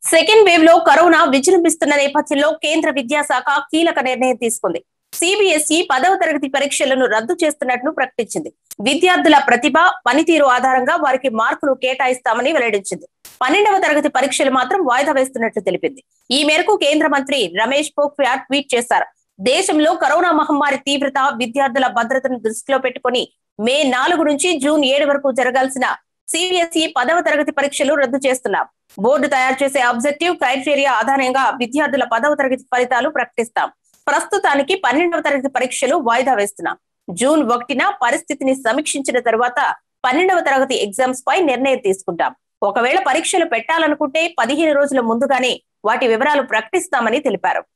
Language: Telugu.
సెకండ్ వేవ్ లో కరోనా విజృంభిస్తున్న నేపథ్యంలో కేంద్ర విద్యాశాఖ కీలక నిర్ణయం తీసుకుంది సిబిఎస్ఈ పదవ తరగతి పరీక్షలను రద్దు చేస్తున్నట్లు ప్రకటించింది విద్యార్థుల ప్రతిభ పనితీరు ఆధారంగా వారికి మార్కులు కేటాయిస్తామని వెల్లడించింది పన్నెండవ తరగతి పరీక్షలు మాత్రం వాయిదా వేస్తున్నట్లు తెలిపింది ఈ మేరకు కేంద్ర మంత్రి రమేష్ పోఖ్రియాల్ ట్వీట్ చేశారు దేశంలో కరోనా మహమ్మారి తీవ్రత విద్యార్థుల భద్రతను దృష్టిలో పెట్టుకుని మే నాలుగు నుంచి జూన్ ఏడు వరకు జరగాల్సిన సిబిఎస్ఈ పదవ తరగతి పరీక్షలు రద్దు చేస్తున్నాం బోర్డు తయారు చేసే ఆబ్జెక్టివ్ క్రైటీరియా ఆధారంగా విద్యార్థుల పదవ తరగతి ఫలితాలు ప్రకటిస్తాం ప్రస్తుతానికి పన్నెండవ తరగతి పరీక్షలు వాయిదా వేస్తున్నాం జూన్ ఒకటిన పరిస్థితిని సమీక్షించిన తరువాత పన్నెండవ తరగతి ఎగ్జామ్స్ పై నిర్ణయం తీసుకుంటాం ఒకవేళ పరీక్షలు పెట్టాలనుకుంటే పదిహేను రోజుల ముందుగానే వాటి వివరాలు ప్రకటిస్తామని తెలిపారు